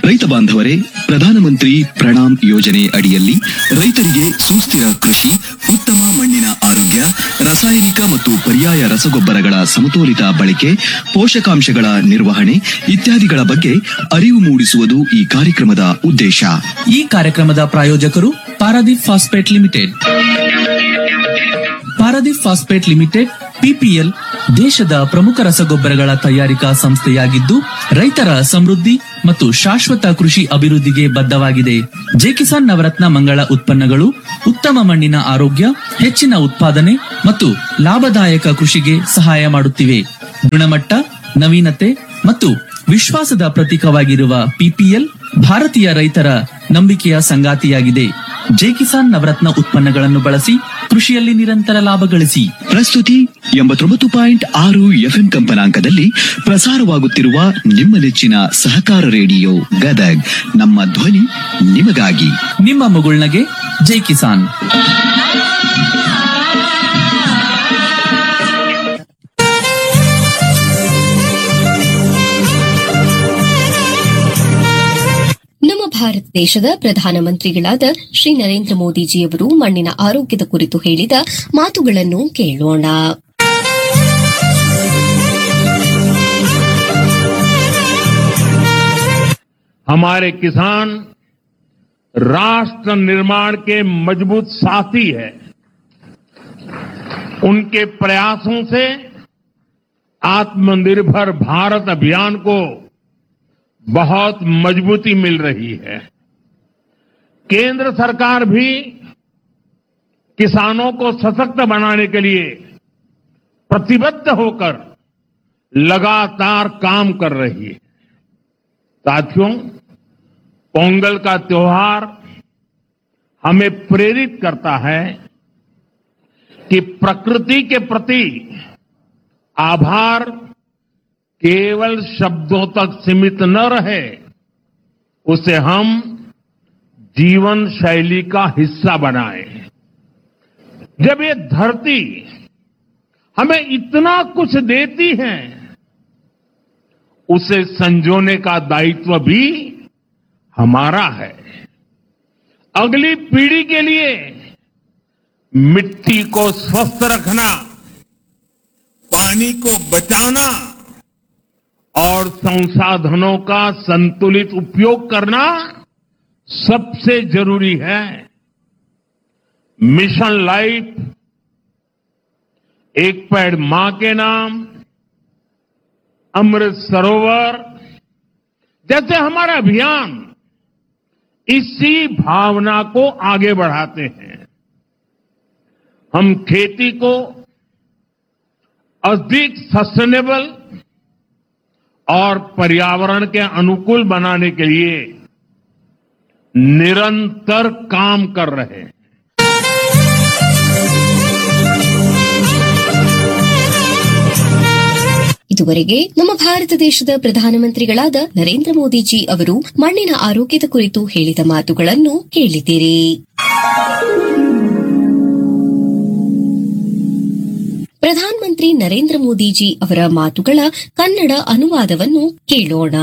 ರೈತ ಬಾಂಧವರೇ ಪ್ರಧಾನಮಂತ್ರಿ ಪ್ರಣಾಮ್ ಯೋಜನೆ ಅಡಿಯಲ್ಲಿ ರೈತರಿಗೆ ಸುಸ್ಥಿರ ಕೃಷಿ ಉತ್ತಮ ಮಣ್ಣಿನ ಆರೋಗ್ಯ ರಾಸಾಯನಿಕ ಮತ್ತು ಪರ್ಯಾಯ ರಸಗೊಬ್ಬರಗಳ ಸಮತೋಲಿತ ಬಳಕೆ ಪೋಷಕಾಂಶಗಳ ನಿರ್ವಹಣೆ ಇತ್ಯಾದಿಗಳ ಬಗ್ಗೆ ಅರಿವು ಮೂಡಿಸುವುದು ಈ ಕಾರ್ಯಕ್ರಮದ ಉದ್ದೇಶ ಈ ಕಾರ್ಯಕ್ರಮದ ಪ್ರಾಯೋಜಕರು Paradeep Phosphate Limited Paradeep Phosphate Limited PPL ದೇಶದ ಪ್ರಮುಖ ರಸಗೊಬ್ಬರಗಳ ತಯಾರಿಕಾ ಸಂಸ್ಥೆಯಾಗಿದ್ದು ರೈತರ ಸಮೃದ್ಧಿ ಮತ್ತು ಶಾಶ್ವತ ಕೃಷಿ ಅಭಿವೃದ್ಧಿಗೆ ಬದ್ಧವಾಗಿದೆ ಜೆಕಿಸಾನ್ ನವರತ್ನ ಮಂಗಳ ಉತ್ಪನ್ನಗಳು ಉತ್ತಮ ಮಣ್ಣಿನ ಆರೋಗ್ಯ ಹೆಚ್ಚಿನ ಉತ್ಪಾದನೆ ಮತ್ತು ಲಾಭದಾಯಕ ಕೃಷಿಗೆ ಸಹಾಯ ಮಾಡುತ್ತಿವೆ ಗುಣಮಟ್ಟ ನವೀನತೆ ಮತ್ತು ವಿಶ್ವಾಸದ ಪ್ರತೀಕವಾಗಿರುವ ಪಿಪಿಎಲ್ ಭಾರತೀಯ ರೈತರ ನಂಬಿಕೆಯ ಸಂಗಾತಿಯಾಗಿದೆ ಜೆ ಕಿಸಾನ್ ನವರತ್ನ ಉತ್ಪನ್ನಗಳನ್ನು ಬಳಸಿ ಕೃಷಿಯಲ್ಲಿ ನಿರಂತರ ಲಾಭ ಗಳಿಸಿ ಪ್ರಸ್ತುತಿ ಎಂಬತ್ತೊಂಬತ್ತು ಪಾಯಿಂಟ್ ಆರು ಎಫ್ಎಂ ಕಂಪನಾಂಕದಲ್ಲಿ ಪ್ರಸಾರವಾಗುತ್ತಿರುವ ನಿಮ್ಮ ನೆಚ್ಚಿನ ಸಹಕಾರ ರೇಡಿಯೋ ಗದಗ್ ನಮ್ಮ ಧ್ವನಿ ನಿಮಗಾಗಿ ನಿಮ್ಮ ಮಗುಳ್ನಗೆ ಜೈ ಕಿಸಾನ್ ನಮ್ಮ ಭಾರತ ದೇಶದ ಪ್ರಧಾನಮಂತ್ರಿಗಳಾದ ಶ್ರೀ ನರೇಂದ್ರ ಮೋದಿಜಿಯವರು ಮಣ್ಣಿನ ಆರೋಗ್ಯದ ಕುರಿತು ಹೇಳಿದ ಮಾತುಗಳನ್ನು ಕೇಳೋಣ हमारे किसान राष्ट्र निर्माण के मजबूत साथी है उनके प्रयासों से आत्मनिर्भर भारत अभियान को बहुत मजबूती मिल रही है केंद्र सरकार भी किसानों को सशक्त बनाने के लिए प्रतिबद्ध होकर लगातार काम कर रही है साथियों पोंगल का त्योहार हमें प्रेरित करता है कि प्रकृति के प्रति आभार केवल शब्दों तक सीमित न रहे उसे हम जीवन शैली का हिस्सा बनाएं जब ये धरती हमें इतना कुछ देती है उसे संजोने का दायित्व भी हमारा है अगली पीढ़ी के लिए मिट्टी को स्वस्थ रखना पानी को बचाना और संसाधनों का संतुलित उपयोग करना सबसे जरूरी है मिशन लाइफ एक पेड़ मां के नाम अमृत सरोवर जैसे हमारा अभियान इसी भावना को आगे बढ़ाते हैं हम खेती को अधिक सस्टेनेबल और पर्यावरण के अनुकूल बनाने के लिए निरंतर काम कर रहे हैं ಇದುವರೆಗೆ ನಮ್ಮ ಭಾರತ ದೇಶದ ಪ್ರಧಾನಮಂತ್ರಿಗಳಾದ ನರೇಂದ್ರ ಮೋದಿಜಿ ಅವರು ಮಣ್ಣಿನ ಆರೋಗ್ಯದ ಕುರಿತು ಹೇಳಿದ ಮಾತುಗಳನ್ನು ಕೇಳಿದಿರಿ ಪ್ರಧಾನಮಂತ್ರಿ ನರೇಂದ್ರ ಮೋದಿಜಿ ಅವರ ಮಾತುಗಳ ಕನ್ನಡ ಅನುವಾದವನ್ನು ಕೇಳೋಣ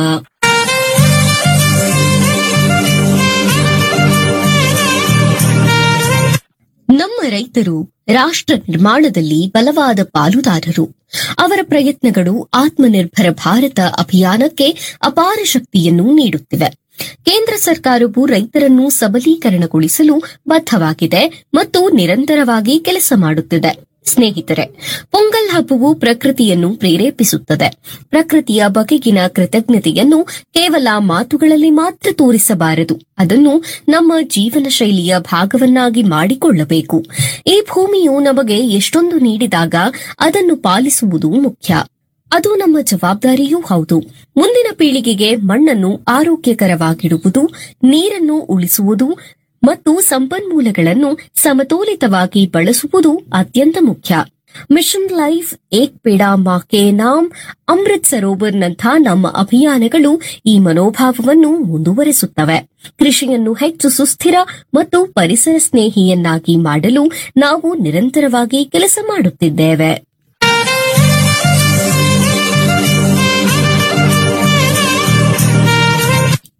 ನಮ್ಮ ರೈತರು ರಾಷ್ಟ್ರ ನಿರ್ಮಾಣದಲ್ಲಿ ಬಲವಾದ ಪಾಲುದಾರರು ಅವರ ಪ್ರಯತ್ನಗಳು ಆತ್ಮನಿರ್ಭರ ಭಾರತ ಅಭಿಯಾನಕ್ಕೆ ಅಪಾರ ಶಕ್ತಿಯನ್ನು ನೀಡುತ್ತಿವೆ ಕೇಂದ್ರ ಸರ್ಕಾರವು ರೈತರನ್ನು ಸಬಲೀಕರಣಗೊಳಿಸಲು ಬದ್ಧವಾಗಿದೆ ಮತ್ತು ನಿರಂತರವಾಗಿ ಕೆಲಸ ಮಾಡುತ್ತಿದೆ ಸ್ನೇಹಿತರೆ ಪೊಂಗಲ್ ಹಬ್ಬವು ಪ್ರಕೃತಿಯನ್ನು ಪ್ರೇರೇಪಿಸುತ್ತದೆ ಪ್ರಕೃತಿಯ ಬಗೆಗಿನ ಕೃತಜ್ಞತೆಯನ್ನು ಕೇವಲ ಮಾತುಗಳಲ್ಲಿ ಮಾತ್ರ ತೋರಿಸಬಾರದು ಅದನ್ನು ನಮ್ಮ ಜೀವನ ಶೈಲಿಯ ಭಾಗವನ್ನಾಗಿ ಮಾಡಿಕೊಳ್ಳಬೇಕು ಈ ಭೂಮಿಯು ನಮಗೆ ಎಷ್ಟೊಂದು ನೀಡಿದಾಗ ಅದನ್ನು ಪಾಲಿಸುವುದು ಮುಖ್ಯ ಅದು ನಮ್ಮ ಜವಾಬ್ದಾರಿಯೂ ಹೌದು ಮುಂದಿನ ಪೀಳಿಗೆಗೆ ಮಣ್ಣನ್ನು ಆರೋಗ್ಯಕರವಾಗಿಡುವುದು ನೀರನ್ನು ಉಳಿಸುವುದು ಮತ್ತು ಸಂಪನ್ಮೂಲಗಳನ್ನು ಸಮತೋಲಿತವಾಗಿ ಬಳಸುವುದು ಅತ್ಯಂತ ಮುಖ್ಯ ಮಿಷನ್ ಲೈಫ್ ಏಕ್ ಪೇಡಾ ಮಾ ಕೆ ನಾಮ್ ಅಮೃತ್ ಸರೋವರ್ನಂಥ ನಮ್ಮ ಅಭಿಯಾನಗಳು ಈ ಮನೋಭಾವವನ್ನು ಮುಂದುವರೆಸುತ್ತವೆ ಕೃಷಿಯನ್ನು ಹೆಚ್ಚು ಸುಸ್ಥಿರ ಮತ್ತು ಪರಿಸರ ಸ್ನೇಹಿಯನ್ನಾಗಿ ಮಾಡಲು ನಾವು ನಿರಂತರವಾಗಿ ಕೆಲಸ ಮಾಡುತ್ತಿದ್ದೇವೆ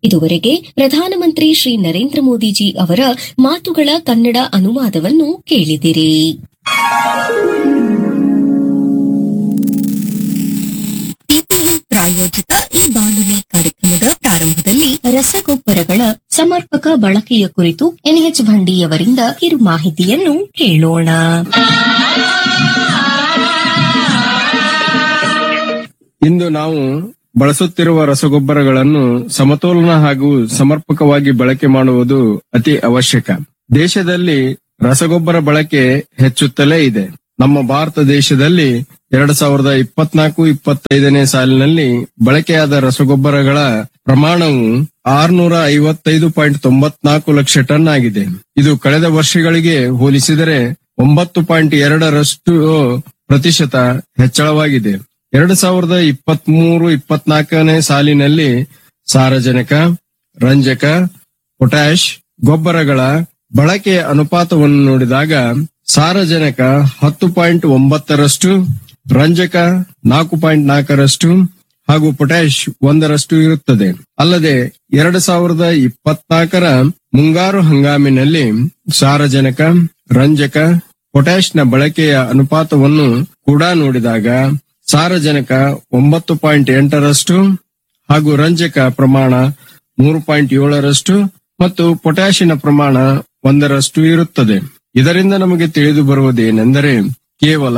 ಇದುವರೆಗೆ ಪ್ರಧಾನಮಂತ್ರಿ ಶ್ರೀ ನರೇಂದ್ರ ಮೋದಿಜಿ ಅವರ ಮಾತುಗಳ ಕನ್ನಡ ಅನುವಾದವನ್ನು ಕೇಳಿದಿರಿ ಪಿಪಿಎಲ್ ಪ್ರಾಯೋಜಿತ ಈ ಬಾನುಲಿ ಕಾರ್ಯಕ್ರಮದ ಪ್ರಾರಂಭದಲ್ಲಿ ರಸಗೊಬ್ಬರಗಳ ಸಮರ್ಪಕ ಬಳಕೆಯ ಕುರಿತು ಎನ್ಎಚ್ ಭಂಡಿಯವರಿಂದ ಕಿರು ಮಾಹಿತಿಯನ್ನು ಕೇಳೋಣ ಇಂದು ನಾವು ಬಳಸುತ್ತಿರುವ ರಸಗೊಬ್ಬರಗಳನ್ನು ಸಮತೋಲನ ಹಾಗೂ ಸಮರ್ಪಕವಾಗಿ ಬಳಕೆ ಮಾಡುವುದು ಅತಿ ಅವಶ್ಯಕ ದೇಶದಲ್ಲಿ ರಸಗೊಬ್ಬರ ಬಳಕೆ ಹೆಚ್ಚುತ್ತಲೇ ಇದೆ ನಮ್ಮ ಭಾರತ ದೇಶದಲ್ಲಿ ಎರಡ್ ಸಾವಿರದ ಇಪ್ಪತ್ನಾಲ್ಕು ಇಪ್ಪತ್ತೈದನೇ ಸಾಲಿನಲ್ಲಿ ಬಳಕೆಯಾದ ರಸಗೊಬ್ಬರಗಳ ಪ್ರಮಾಣವು ಆರ್ನೂರ ಐವತ್ತೈದು ಪಾಯಿಂಟ್ ತೊಂಬತ್ನಾಲ್ಕು ಲಕ್ಷ ಟನ್ ಆಗಿದೆ ಇದು ಕಳೆದ ವರ್ಷಗಳಿಗೆ ಹೋಲಿಸಿದರೆ ಒಂಬತ್ತು ಪಾಯಿಂಟ್ ಎರಡರಷ್ಟು ಪ್ರತಿಶತ ಹೆಚ್ಚಳವಾಗಿದೆ ಎರಡು ಸಾವಿರದ ಇಪ್ಪತ್ತ್ ಮೂರು ಇಪ್ಪತ್ನಾಲ್ಕನೇ ಸಾಲಿನಲ್ಲಿ ಸಾರಜನಕ ರಂಜಕ ಪೊಟ್ಯಾಷ್ ಗೊಬ್ಬರಗಳ ಬಳಕೆಯ ಅನುಪಾತವನ್ನು ನೋಡಿದಾಗ ಸಾರಜನಕ ಹತ್ತು ಪಾಯಿಂಟ್ ಒಂಬತ್ತರಷ್ಟು ರಂಜಕ ನಾಲ್ಕು ಪಾಯಿಂಟ್ ನಾಲ್ಕರಷ್ಟು ಹಾಗೂ ಪೊಟ್ಯಾಷ್ ಒಂದರಷ್ಟು ಇರುತ್ತದೆ ಅಲ್ಲದೆ ಎರಡು ಸಾವಿರದ ಇಪ್ಪತ್ನಾಲ್ಕರ ಮುಂಗಾರು ಹಂಗಾಮಿನಲ್ಲಿ ಸಾರಜನಕ ರಂಜಕ ಪೊಟ್ಯಾಷ್ನ ಬಳಕೆಯ ಅನುಪಾತವನ್ನು ಕೂಡ ನೋಡಿದಾಗ ಸಾರಜನಕ ಒಂಬತ್ತು ಪಾಯಿಂಟ್ ಎಂಟರಷ್ಟು ಹಾಗೂ ರಂಜಕ ಪ್ರಮಾಣ ಮೂರು ಪಾಯಿಂಟ್ ಏಳರಷ್ಟು ಮತ್ತು ಪೊಟ್ಯಾಷಿನ ಪ್ರಮಾಣ ಒಂದರಷ್ಟು ಇರುತ್ತದೆ ಇದರಿಂದ ನಮಗೆ ತಿಳಿದು ಬರುವುದೇನೆಂದರೆ ಕೇವಲ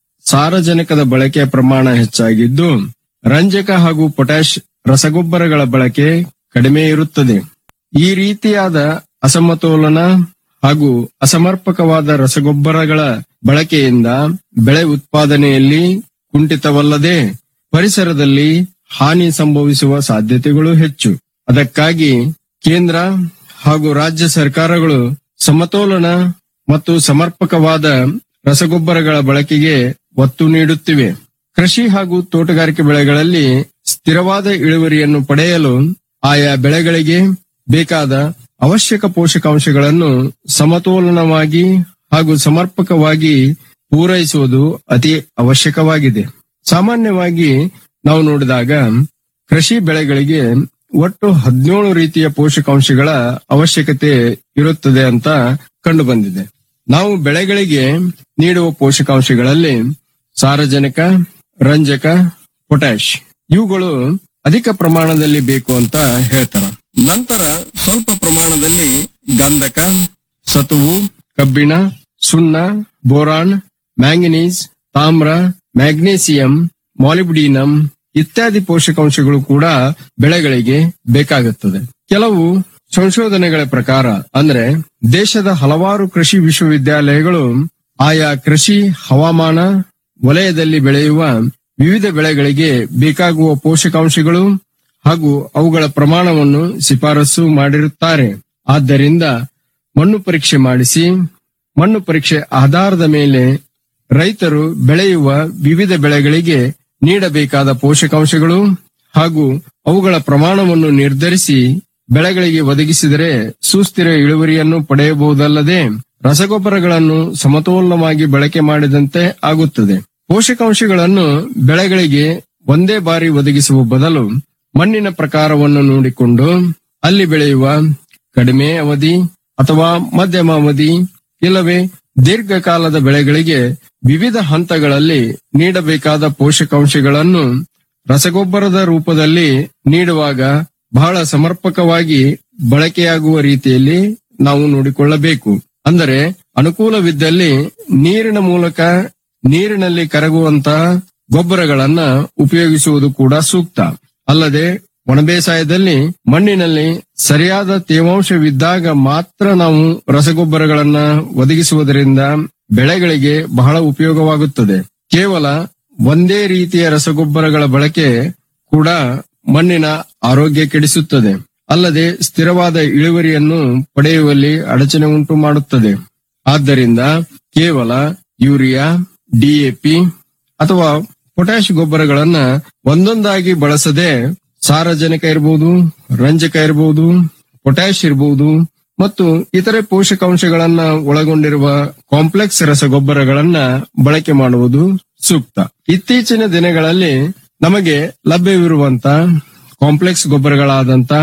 ಸಾರಜನಕದ ಬಳಕೆಯ ಪ್ರಮಾಣ ಹೆಚ್ಚಾಗಿದ್ದು ರಂಜಕ ಹಾಗೂ ಪೊಟ್ಯಾಷ್ ರಸಗೊಬ್ಬರಗಳ ಬಳಕೆ ಕಡಿಮೆ ಇರುತ್ತದೆ ಈ ರೀತಿಯಾದ ಅಸಮತೋಲನ ಹಾಗೂ ಅಸಮರ್ಪಕವಾದ ರಸಗೊಬ್ಬರಗಳ ಬಳಕೆಯಿಂದ ಬೆಳೆ ಉತ್ಪಾದನೆಯಲ್ಲಿ ಕುಂಠಿತವಲ್ಲದೆ ಪರಿಸರದಲ್ಲಿ ಹಾನಿ ಸಂಭವಿಸುವ ಸಾಧ್ಯತೆಗಳು ಹೆಚ್ಚು ಅದಕ್ಕಾಗಿ ಕೇಂದ್ರ ಹಾಗೂ ರಾಜ್ಯ ಸರ್ಕಾರಗಳು ಸಮತೋಲನ ಮತ್ತು ಸಮರ್ಪಕವಾದ ರಸಗೊಬ್ಬರಗಳ ಬಳಕೆಗೆ ಒತ್ತು ನೀಡುತ್ತಿವೆ ಕೃಷಿ ಹಾಗೂ ತೋಟಗಾರಿಕೆ ಬೆಳೆಗಳಲ್ಲಿ ಸ್ಥಿರವಾದ ಇಳುವರಿಯನ್ನು ಪಡೆಯಲು ಆಯಾ ಬೆಳೆಗಳಿಗೆ ಬೇಕಾದ ಅವಶ್ಯಕ ಪೋಷಕಾಂಶಗಳನ್ನು ಸಮತೋಲನವಾಗಿ ಹಾಗೂ ಸಮರ್ಪಕವಾಗಿ ಪೂರೈಸುವುದು ಅತಿ ಅವಶ್ಯಕವಾಗಿದೆ ಸಾಮಾನ್ಯವಾಗಿ ನಾವು ನೋಡಿದಾಗ ಕೃಷಿ ಬೆಳೆಗಳಿಗೆ ಒಟ್ಟು ಹದಿನೇಳು ರೀತಿಯ ಪೋಷಕಾಂಶಗಳ ಅವಶ್ಯಕತೆ ಇರುತ್ತದೆ ಅಂತ ಕಂಡು ಬಂದಿದೆ ನಾವು ಬೆಳೆಗಳಿಗೆ ನೀಡುವ ಪೋಷಕಾಂಶಗಳಲ್ಲಿ ಸಾರಜನಕ ರಂಜಕ ಪೊಟ್ಯಾಷ್ ಇವುಗಳು ಅಧಿಕ ಪ್ರಮಾಣದಲ್ಲಿ ಬೇಕು ಅಂತ ಹೇಳ್ತಾರ ನಂತರ ಸ್ವಲ್ಪ ಪ್ರಮಾಣದಲ್ಲಿ ಗಂಧಕ ಸತುವು ಕಬ್ಬಿಣ ಸುಣ್ಣ ಬೋರಾನ್ ಮ್ಯಾಂಗನೀಸ್ ತಾಮ್ರ ಮ್ಯಾಗ್ನೇಸಿಯಂ ಮಾಲಿಬ್ಡಿನಂ ಇತ್ಯಾದಿ ಪೋಷಕಾಂಶಗಳು ಕೂಡ ಬೆಳೆಗಳಿಗೆ ಬೇಕಾಗುತ್ತದೆ ಕೆಲವು ಸಂಶೋಧನೆಗಳ ಪ್ರಕಾರ ಅಂದ್ರೆ ದೇಶದ ಹಲವಾರು ಕೃಷಿ ವಿಶ್ವವಿದ್ಯಾಲಯಗಳು ಆಯಾ ಕೃಷಿ ಹವಾಮಾನ ವಲಯದಲ್ಲಿ ಬೆಳೆಯುವ ವಿವಿಧ ಬೆಳೆಗಳಿಗೆ ಬೇಕಾಗುವ ಪೋಷಕಾಂಶಗಳು ಹಾಗೂ ಅವುಗಳ ಪ್ರಮಾಣವನ್ನು ಶಿಫಾರಸು ಮಾಡಿರುತ್ತಾರೆ ಆದ್ದರಿಂದ ಮಣ್ಣು ಪರೀಕ್ಷೆ ಮಾಡಿಸಿ ಮಣ್ಣು ಪರೀಕ್ಷೆ ಆಧಾರದ ಮೇಲೆ ರೈತರು ಬೆಳೆಯುವ ವಿವಿಧ ಬೆಳೆಗಳಿಗೆ ನೀಡಬೇಕಾದ ಪೋಷಕಾಂಶಗಳು ಹಾಗೂ ಅವುಗಳ ಪ್ರಮಾಣವನ್ನು ನಿರ್ಧರಿಸಿ ಬೆಳೆಗಳಿಗೆ ಒದಗಿಸಿದರೆ ಸುಸ್ಥಿರ ಇಳುವರಿಯನ್ನು ಪಡೆಯಬಹುದಲ್ಲದೆ ರಸಗೊಬ್ಬರಗಳನ್ನು ಸಮತೋಲನವಾಗಿ ಬಳಕೆ ಮಾಡಿದಂತೆ ಆಗುತ್ತದೆ ಪೋಷಕಾಂಶಗಳನ್ನು ಬೆಳೆಗಳಿಗೆ ಒಂದೇ ಬಾರಿ ಒದಗಿಸುವ ಬದಲು ಮಣ್ಣಿನ ಪ್ರಕಾರವನ್ನು ನೋಡಿಕೊಂಡು ಅಲ್ಲಿ ಬೆಳೆಯುವ ಕಡಿಮೆ ಅವಧಿ ಅಥವಾ ಮಧ್ಯಮ ಅವಧಿ ಇಲ್ಲವೇ ದೀರ್ಘಕಾಲದ ಬೆಳೆಗಳಿಗೆ ವಿವಿಧ ಹಂತಗಳಲ್ಲಿ ನೀಡಬೇಕಾದ ಪೋಷಕಾಂಶಗಳನ್ನು ರಸಗೊಬ್ಬರದ ರೂಪದಲ್ಲಿ ನೀಡುವಾಗ ಬಹಳ ಸಮರ್ಪಕವಾಗಿ ಬಳಕೆಯಾಗುವ ರೀತಿಯಲ್ಲಿ ನಾವು ನೋಡಿಕೊಳ್ಳಬೇಕು ಅಂದರೆ ಅನುಕೂಲವಿದ್ದಲ್ಲಿ ನೀರಿನ ಮೂಲಕ ನೀರಿನಲ್ಲಿ ಕರಗುವಂತಹ ಗೊಬ್ಬರಗಳನ್ನ ಉಪಯೋಗಿಸುವುದು ಕೂಡ ಸೂಕ್ತ ಅಲ್ಲದೆ ಒಣಬೇಸಾಯದಲ್ಲಿ ಮಣ್ಣಿನಲ್ಲಿ ಸರಿಯಾದ ತೇವಾಂಶವಿದ್ದಾಗ ಮಾತ್ರ ನಾವು ರಸಗೊಬ್ಬರಗಳನ್ನ ಒದಗಿಸುವುದರಿಂದ ಬೆಳೆಗಳಿಗೆ ಬಹಳ ಉಪಯೋಗವಾಗುತ್ತದೆ ಕೇವಲ ಒಂದೇ ರೀತಿಯ ರಸಗೊಬ್ಬರಗಳ ಬಳಕೆ ಕೂಡ ಮಣ್ಣಿನ ಆರೋಗ್ಯ ಕೆಡಿಸುತ್ತದೆ ಅಲ್ಲದೆ ಸ್ಥಿರವಾದ ಇಳುವರಿಯನ್ನು ಪಡೆಯುವಲ್ಲಿ ಅಡಚಣೆ ಉಂಟು ಮಾಡುತ್ತದೆ ಆದ್ದರಿಂದ ಕೇವಲ ಯೂರಿಯಾ ಡಿಎಪಿ ಅಥವಾ ಪೊಟ್ಯಾಶ್ ಗೊಬ್ಬರಗಳನ್ನ ಒಂದೊಂದಾಗಿ ಬಳಸದೆ ಸಾರಜನಕ ಇರಬಹುದು ರಂಜಕ ಇರಬಹುದು ಪೊಟ್ಯಾಶ್ ಇರಬಹುದು ಮತ್ತು ಇತರೆ ಪೋಷಕಾಂಶಗಳನ್ನ ಒಳಗೊಂಡಿರುವ ಕಾಂಪ್ಲೆಕ್ಸ್ ರಸಗೊಬ್ಬರಗಳನ್ನ ಬಳಕೆ ಮಾಡುವುದು ಸೂಕ್ತ ಇತ್ತೀಚಿನ ದಿನಗಳಲ್ಲಿ ನಮಗೆ ಲಭ್ಯವಿರುವಂತ ಕಾಂಪ್ಲೆಕ್ಸ್ ಗೊಬ್ಬರಗಳಾದಂತ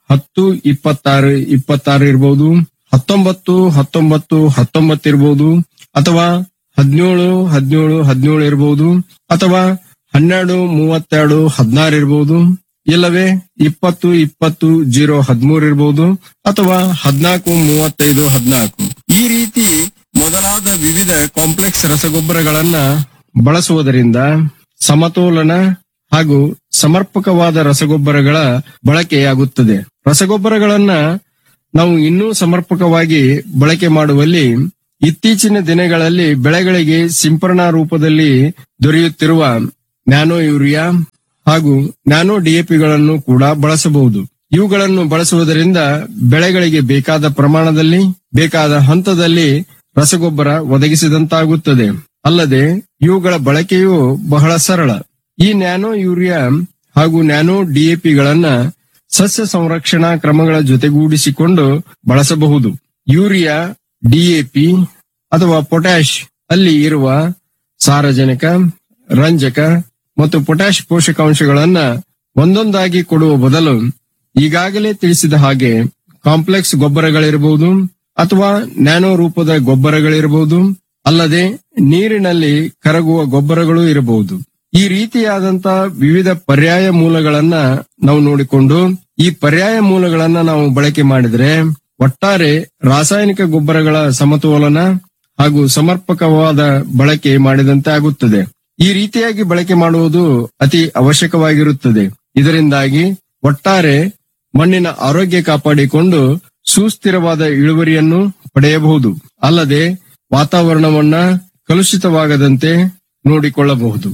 ಹತ್ತು ಇಪ್ಪತ್ತಾರು ಇಪ್ಪತ್ತಾರು ಇರ್ಬೋದು ಹತ್ತೊಂಬತ್ತು ಹತ್ತೊಂಬತ್ತು ಹತ್ತೊಂಬತ್ತು ಇರ್ಬೋದು ಅಥವಾ ಹದಿನೇಳು ಹದಿನೇಳು ಹದಿನೇಳು ಇರ್ಬೋದು ಅಥವಾ ಹನ್ನೆರಡು ಮೂವತ್ತೆರಡು ಹದಿನಾರು ಇರ್ಬೋದು ಇಲ್ಲವೇ ಇಪ್ಪತ್ತು ಇಪ್ಪತ್ತು ಜೀರೋ ಹದಿಮೂರು ಇರ್ಬೋದು ಅಥವಾ ಹದಿನಾಲ್ಕು ಮೂವತ್ತೈದು ಹದಿನಾಲ್ಕು ಈ ರೀತಿ ಮೊದಲಾದ ವಿವಿಧ ಕಾಂಪ್ಲೆಕ್ಸ್ ರಸಗೊಬ್ಬರಗಳನ್ನ ಬಳಸುವುದರಿಂದ ಸಮತೋಲನ ಹಾಗೂ ಸಮರ್ಪಕವಾದ ರಸಗೊಬ್ಬರಗಳ ಬಳಕೆಯಾಗುತ್ತದೆ ರಸಗೊಬ್ಬರಗಳನ್ನ ನಾವು ಇನ್ನೂ ಸಮರ್ಪಕವಾಗಿ ಬಳಕೆ ಮಾಡುವಲ್ಲಿ ಇತ್ತೀಚಿನ ದಿನಗಳಲ್ಲಿ ಬೆಳೆಗಳಿಗೆ ಸಿಂಪರಣಾ ರೂಪದಲ್ಲಿ ದೊರೆಯುತ್ತಿರುವ ನ್ಯಾನೋ ಯೂರಿಯಾ ಹಾಗೂ ನ್ಯಾನೋ ಡಿಎಪಿಗಳನ್ನು ಕೂಡ ಬಳಸಬಹುದು ಇವುಗಳನ್ನು ಬಳಸುವುದರಿಂದ ಬೆಳೆಗಳಿಗೆ ಬೇಕಾದ ಪ್ರಮಾಣದಲ್ಲಿ ಬೇಕಾದ ಹಂತದಲ್ಲಿ ರಸಗೊಬ್ಬರ ಒದಗಿಸಿದಂತಾಗುತ್ತದೆ ಅಲ್ಲದೆ ಇವುಗಳ ಬಳಕೆಯು ಬಹಳ ಸರಳ ಈ ನ್ಯಾನೋ ಯೂರಿಯಾ ಹಾಗೂ ನ್ಯಾನೋ ಡಿಎಪಿಗಳನ್ನ ಸಸ್ಯ ಸಂರಕ್ಷಣಾ ಕ್ರಮಗಳ ಜೊತೆಗೂಡಿಸಿಕೊಂಡು ಬಳಸಬಹುದು ಯೂರಿಯಾ ಡಿಎಪಿ ಅಥವಾ ಪೊಟ್ಯಾಶ್ ಅಲ್ಲಿ ಇರುವ ಸಾರಜನಕ ರಂಜಕ ಮತ್ತು ಪೊಟ್ಯಾಶ್ ಪೋಷಕಾಂಶಗಳನ್ನ ಒಂದೊಂದಾಗಿ ಕೊಡುವ ಬದಲು ಈಗಾಗಲೇ ತಿಳಿಸಿದ ಹಾಗೆ ಕಾಂಪ್ಲೆಕ್ಸ್ ಗೊಬ್ಬರಗಳಿರಬಹುದು ಅಥವಾ ನ್ಯಾನೋ ರೂಪದ ಗೊಬ್ಬರಗಳಿರಬಹುದು ಅಲ್ಲದೆ ನೀರಿನಲ್ಲಿ ಕರಗುವ ಗೊಬ್ಬರಗಳು ಇರಬಹುದು ಈ ರೀತಿಯಾದಂತ ವಿವಿಧ ಪರ್ಯಾಯ ಮೂಲಗಳನ್ನ ನಾವು ನೋಡಿಕೊಂಡು ಈ ಪರ್ಯಾಯ ಮೂಲಗಳನ್ನ ನಾವು ಬಳಕೆ ಮಾಡಿದ್ರೆ ಒಟ್ಟಾರೆ ರಾಸಾಯನಿಕ ಗೊಬ್ಬರಗಳ ಸಮತೋಲನ ಹಾಗೂ ಸಮರ್ಪಕವಾದ ಬಳಕೆ ಮಾಡಿದಂತೆ ಆಗುತ್ತದೆ ಈ ರೀತಿಯಾಗಿ ಬಳಕೆ ಮಾಡುವುದು ಅತಿ ಅವಶ್ಯಕವಾಗಿರುತ್ತದೆ ಇದರಿಂದಾಗಿ ಒಟ್ಟಾರೆ ಮಣ್ಣಿನ ಆರೋಗ್ಯ ಕಾಪಾಡಿಕೊಂಡು ಸುಸ್ಥಿರವಾದ ಇಳುವರಿಯನ್ನು ಪಡೆಯಬಹುದು ಅಲ್ಲದೆ ವಾತಾವರಣವನ್ನ ಕಲುಷಿತವಾಗದಂತೆ ನೋಡಿಕೊಳ್ಳಬಹುದು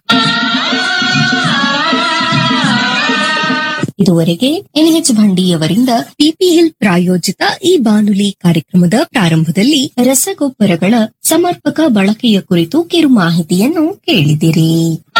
ಇದುವರೆಗೆ ಎನ್ಎಚ್ ಭಂಡಿಯವರಿಂದ ಪಿಪಿಎಲ್ ಪ್ರಾಯೋಜಿತ ಈ ಬಾನುಲಿ ಕಾರ್ಯಕ್ರಮದ ಪ್ರಾರಂಭದಲ್ಲಿ ರಸಗೊಬ್ಬರಗಳ ಸಮರ್ಪಕ ಬಳಕೆಯ ಕುರಿತು ಕಿರು ಮಾಹಿತಿಯನ್ನು ಕೇಳಿದಿರಿ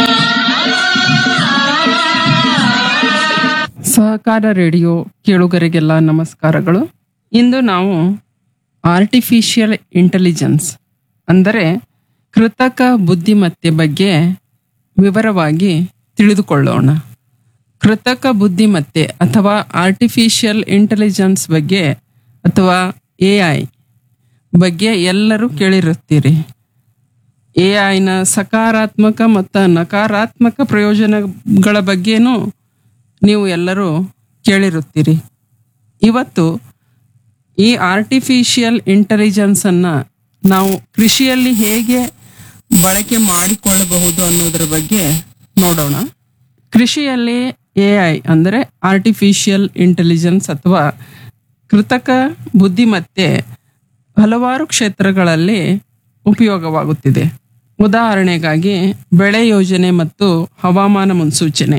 ಸಹಕಾರ ರೇಡಿಯೋ ಕೇಳುಗರಿಗೆಲ್ಲ ನಮಸ್ಕಾರಗಳು ಇಂದು ನಾವು ಆರ್ಟಿಫಿಷಿಯಲ್ ಇಂಟೆಲಿಜೆನ್ಸ್ ಅಂದರೆ ಕೃತಕ ಬುದ್ಧಿಮತ್ತೆ ಬಗ್ಗೆ ವಿವರವಾಗಿ ತಿಳಿದುಕೊಳ್ಳೋಣ ಕೃತಕ ಬುದ್ಧಿಮತ್ತೆ ಅಥವಾ ಆರ್ಟಿಫಿಷಿಯಲ್ ಇಂಟೆಲಿಜೆನ್ಸ್ ಬಗ್ಗೆ ಅಥವಾ ಎ ಐ ಬಗ್ಗೆ ಎಲ್ಲರೂ ಕೇಳಿರುತ್ತೀರಿ ಎ ಐನ ಸಕಾರಾತ್ಮಕ ಮತ್ತು ನಕಾರಾತ್ಮಕ ಪ್ರಯೋಜನಗಳ ಬಗ್ಗೆನೂ ನೀವು ಎಲ್ಲರೂ ಕೇಳಿರುತ್ತೀರಿ ಇವತ್ತು ಈ ಆರ್ಟಿಫಿಷಿಯಲ್ ಇಂಟೆಲಿಜೆನ್ಸನ್ನು ನಾವು ಕೃಷಿಯಲ್ಲಿ ಹೇಗೆ ಬಳಕೆ ಮಾಡಿಕೊಳ್ಳಬಹುದು ಅನ್ನೋದರ ಬಗ್ಗೆ ನೋಡೋಣ ಕೃಷಿಯಲ್ಲಿ ಎ ಐ ಅಂದರೆ ಆರ್ಟಿಫಿಷಿಯಲ್ ಇಂಟೆಲಿಜೆನ್ಸ್ ಅಥವಾ ಕೃತಕ ಬುದ್ಧಿಮತ್ತೆ ಹಲವಾರು ಕ್ಷೇತ್ರಗಳಲ್ಲಿ ಉಪಯೋಗವಾಗುತ್ತಿದೆ ಉದಾಹರಣೆಗಾಗಿ ಬೆಳೆ ಯೋಜನೆ ಮತ್ತು ಹವಾಮಾನ ಮುನ್ಸೂಚನೆ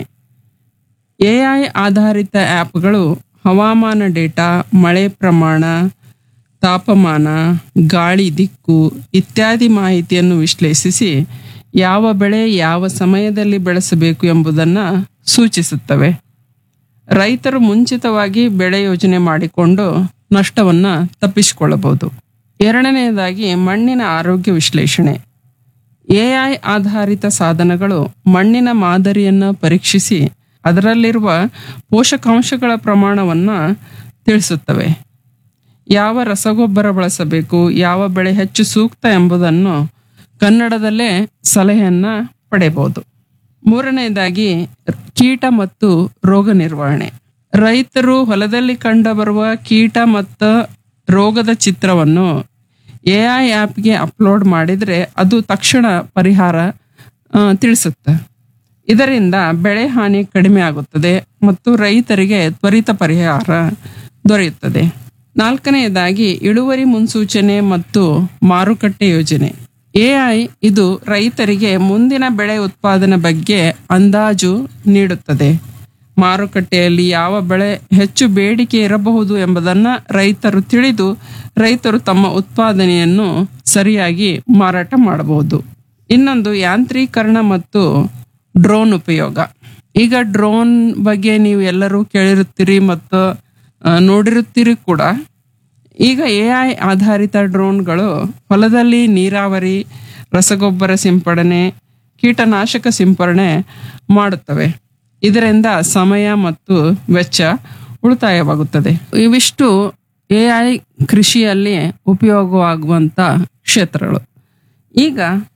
ಎಐ ಆಧಾರಿತ ಆ್ಯಪ್ಗಳು ಹವಾಮಾನ ಡೇಟಾ ಮಳೆ ಪ್ರಮಾಣ ತಾಪಮಾನ ಗಾಳಿ ದಿಕ್ಕು ಇತ್ಯಾದಿ ಮಾಹಿತಿಯನ್ನು ವಿಶ್ಲೇಷಿಸಿ ಯಾವ ಬೆಳೆ ಯಾವ ಸಮಯದಲ್ಲಿ ಬೆಳೆಸಬೇಕು ಎಂಬುದನ್ನು ಸೂಚಿಸುತ್ತವೆ ರೈತರು ಮುಂಚಿತವಾಗಿ ಬೆಳೆ ಯೋಜನೆ ಮಾಡಿಕೊಂಡು ನಷ್ಟವನ್ನು ತಪ್ಪಿಸಿಕೊಳ್ಳಬಹುದು ಎರಡನೆಯದಾಗಿ ಮಣ್ಣಿನ ಆರೋಗ್ಯ ವಿಶ್ಲೇಷಣೆ ಎಐ ಆಧಾರಿತ ಸಾಧನಗಳು ಮಣ್ಣಿನ ಮಾದರಿಯನ್ನು ಪರೀಕ್ಷಿಸಿ ಅದರಲ್ಲಿರುವ ಪೋಷಕಾಂಶಗಳ ಪ್ರಮಾಣವನ್ನು ತಿಳಿಸುತ್ತವೆ ಯಾವ ರಸಗೊಬ್ಬರ ಬಳಸಬೇಕು ಯಾವ ಬೆಳೆ ಹೆಚ್ಚು ಸೂಕ್ತ ಎಂಬುದನ್ನು ಕನ್ನಡದಲ್ಲೇ ಸಲಹೆಯನ್ನು ಪಡೆಯಬಹುದು ಮೂರನೆಯದಾಗಿ ಕೀಟ ಮತ್ತು ರೋಗ ನಿರ್ವಹಣೆ ರೈತರು ಹೊಲದಲ್ಲಿ ಕಂಡುಬರುವ ಕೀಟ ಮತ್ತು ರೋಗದ ಚಿತ್ರವನ್ನು ಎ ಐ ಆ್ಯಪ್ಗೆ ಅಪ್ಲೋಡ್ ಮಾಡಿದರೆ ಅದು ತಕ್ಷಣ ಪರಿಹಾರ ಆ, ತಿಳಿಸುತ್ತೆ ಇದರಿಂದ ಬೆಳೆ ಹಾನಿ ಕಡಿಮೆ ಆಗುತ್ತದೆ ಮತ್ತು ರೈತರಿಗೆ ತ್ವರಿತ ಪರಿಹಾರ ದೊರೆಯುತ್ತದೆ ನಾಲ್ಕನೆಯದಾಗಿ ಇಳುವರಿ ಮುನ್ಸೂಚನೆ ಮತ್ತು ಮಾರುಕಟ್ಟೆ ಯೋಜನೆ ಎಐ ಇದು ರೈತರಿಗೆ ಮುಂದಿನ ಬೆಳೆ ಉತ್ಪಾದನೆ ಬಗ್ಗೆ ಅಂದಾಜು ನೀಡುತ್ತದೆ ಮಾರುಕಟ್ಟೆಯಲ್ಲಿ ಯಾವ ಬೆಳೆ ಹೆಚ್ಚು ಬೇಡಿಕೆ ಇರಬಹುದು ಎಂಬುದನ್ನು ರೈತರು ತಿಳಿದು ರೈತರು ತಮ್ಮ ಉತ್ಪಾದನೆಯನ್ನು ಸರಿಯಾಗಿ ಮಾರಾಟ ಮಾಡಬಹುದು ಇನ್ನೊಂದು ಯಾಂತ್ರೀಕರಣ ಮತ್ತು ಡ್ರೋನ್ ಉಪಯೋಗ ಈಗ ಡ್ರೋನ್ ಬಗ್ಗೆ ನೀವು ಎಲ್ಲರೂ ಕೇಳಿರುತ್ತೀರಿ ಮತ್ತು ಆ, ನೋಡಿರುತ್ತೀರಿ ಕೂಡ ಈಗ ಎ ಐ ಆಧಾರಿತ ಡ್ರೋನ್ಗಳು ಹೊಲದಲ್ಲಿ ನೀರಾವರಿ ರಸಗೊಬ್ಬರ ಸಿಂಪಡಣೆ ಕೀಟನಾಶಕ ಸಿಂಪರಣೆ ಮಾಡುತ್ತವೆ ಇದರಿಂದ ಸಮಯ ಮತ್ತು ವೆಚ್ಚ ಉಳಿತಾಯವಾಗುತ್ತದೆ ಇವಿಷ್ಟು ಎ ಐ ಕೃಷಿಯಲ್ಲಿ ಉಪಯೋಗವಾಗುವಂತ ಕ್ಷೇತ್ರಗಳು ಈಗ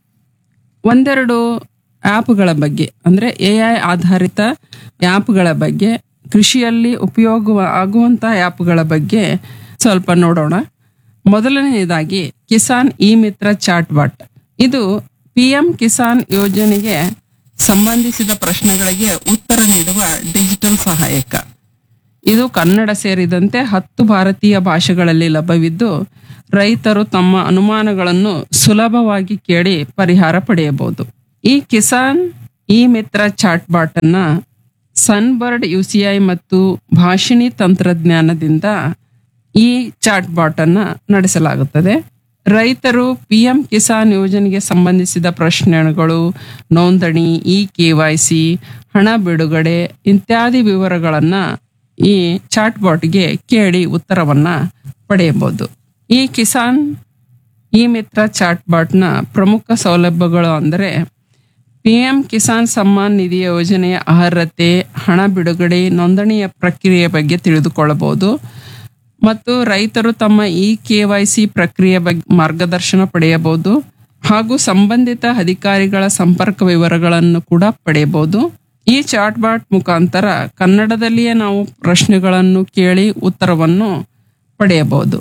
ಒಂದೆರಡು ಆ್ಯಪ್ಗಳ ಬಗ್ಗೆ ಅಂದರೆ ಎ ಐ ಆಧಾರಿತ ಆ್ಯಪ್ಗಳ ಬಗ್ಗೆ ಕೃಷಿಯಲ್ಲಿ ಉಪಯೋಗ ಆಗುವಂಥ ಆ್ಯಪ್ಗಳ ಬಗ್ಗೆ ಸ್ವಲ್ಪ ನೋಡೋಣ ಮೊದಲನೆಯದಾಗಿ Kisan e Mitra chatbot ಇದು ಪಿ ಎಂ ಕಿಸಾನ್ ಯೋಜನೆಗೆ ಸಂಬಂಧಿಸಿದ ಪ್ರಶ್ನೆಗಳಿಗೆ ಉತ್ತರ ನೀಡುವ ಡಿಜಿಟಲ್ ಸಹಾಯಕ ಇದು ಕನ್ನಡ ಸೇರಿದಂತೆ ಹತ್ತು ಭಾರತೀಯ ಭಾಷೆಗಳಲ್ಲಿ ಲಭ್ಯವಿದ್ದು ರೈತರು ತಮ್ಮ ಅನುಮಾನಗಳನ್ನು ಸುಲಭವಾಗಿ ಕೇಳಿ ಪರಿಹಾರ ಪಡೆಯಬಹುದು ಈ Kisan e Mitra chatbot ಅನ್ನ ಸನ್ಬರ್ಡ್ ಯುಸಿಐ ಮತ್ತು ಭಾಷಿಣಿ ತಂತ್ರಜ್ಞಾನದಿಂದ ಈ ಚಾಟ್ ಬಾಟ್ ಅನ್ನ ನಡೆಸಲಾಗುತ್ತದೆ ರೈತರು ಪಿಎಂ ಕಿಸಾನ್ ಯೋಜನೆಗೆ ಸಂಬಂಧಿಸಿದ ಪ್ರಶ್ನೆಗಳು ನೋಂದಣಿ ಇ ಸಿ ಹಣ ಬಿಡುಗಡೆ ಇತ್ಯಾದಿ ವಿವರಗಳನ್ನ ಈ ಚಾಟ್ ಬಾಟ್ಗೆ ಕೇಳಿ ಉತ್ತರವನ್ನ ಪಡೆಯಬಹುದು ಈ ಕಿಸಾನ್ ಇ ಮಿತ್ರ ಚಾಟ್ ಬಾಟ್ನ ಪ್ರಮುಖ ಸೌಲಭ್ಯಗಳು ಅಂದರೆ ಪಿಎಂ ಕಿಸಾನ್ ಸಮ್ಮಾನ್ ನಿಧಿ ಯೋಜನೆಯ ಅರ್ಹತೆ ಹಣ ಬಿಡುಗಡೆ ನೋಂದಣಿಯ ಪ್ರಕ್ರಿಯೆ ಬಗ್ಗೆ ತಿಳಿದುಕೊಳ್ಳಬಹುದು ಮತ್ತು ರೈತರು ತಮ್ಮ ಇ ಕೆ ವೈ ಸಿ ಪ್ರಕ್ರಿಯೆ ಬಗ್ಗೆ ಮಾರ್ಗದರ್ಶನ ಪಡೆಯಬಹುದು ಹಾಗೂ ಸಂಬಂಧಿತ ಅಧಿಕಾರಿಗಳ ಸಂಪರ್ಕ ವಿವರಗಳನ್ನು ಕೂಡ ಪಡೆಯಬಹುದು ಈ ಚಾಟ್ ಬಾಟ್ ಮುಖಾಂತರ ಕನ್ನಡದಲ್ಲಿಯೇ ನಾವು ಪ್ರಶ್ನೆಗಳನ್ನು ಕೇಳಿ ಉತ್ತರವನ್ನು ಪಡೆಯಬಹುದು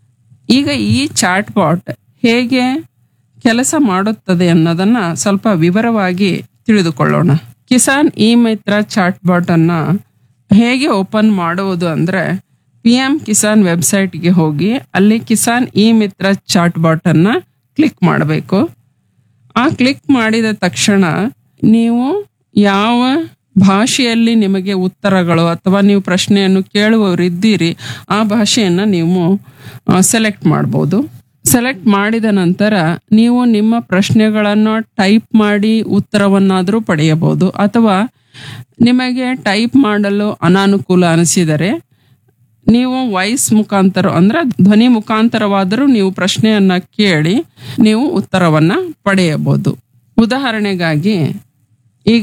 ಈಗ ಈ ಚಾಟ್ ಬಾಟ್ ಹೇಗೆ ಕೆಲಸ ಮಾಡುತ್ತದೆ ಅನ್ನೋದನ್ನ ಸ್ವಲ್ಪ ವಿವರವಾಗಿ ತಿಳಿದುಕೊಳ್ಳೋಣ Kisan e Mitra chatbot ಅನ್ನ ಹೇಗೆ ಓಪನ್ ಮಾಡುವುದು ಅಂದ್ರೆ ಪಿ ಎಂ ಕಿಸಾನ್ ವೆಬ್ಸೈಟ್ಗೆ ಹೋಗಿ ಅಲ್ಲಿ Kisan e Mitra chatbot ಅನ್ನ ಕ್ಲಿಕ್ ಮಾಡಬೇಕು ಆ ಕ್ಲಿಕ್ ಮಾಡಿದ ತಕ್ಷಣ ನೀವು ಯಾವ ಭಾಷೆಯಲ್ಲಿ ನಿಮಗೆ ಉತ್ತರಗಳು ಅಥವಾ ನೀವು ಪ್ರಶ್ನೆಯನ್ನು ಕೇಳುವವರಿದ್ದೀರಿ ಆ ಭಾಷೆಯನ್ನು ನೀವು ಸೆಲೆಕ್ಟ್ ಮಾಡ್ಬೋದು ಸೆಲೆಕ್ಟ್ ಮಾಡಿದ ನಂತರ ನೀವು ನಿಮ್ಮ ಪ್ರಶ್ನೆಗಳನ್ನು ಟೈಪ್ ಮಾಡಿ ಉತ್ತರವನ್ನಾದರೂ ಪಡೆಯಬಹುದು ಅಥವಾ ನಿಮಗೆ ಟೈಪ್ ಮಾಡಲು ಅನಾನುಕೂಲ ಅನಿಸಿದರೆ ನೀವು ವಾಯ್ಸ್ ಮುಖಾಂತರ ಅಂದ್ರೆ ಧ್ವನಿ ಮುಖಾಂತರವಾದರೂ ನೀವು ಪ್ರಶ್ನೆಯನ್ನ ಕೇಳಿ ನೀವು ಉತ್ತರವನ್ನ ಪಡೆಯಬಹುದು ಉದಾಹರಣೆಗಾಗಿ ಈಗ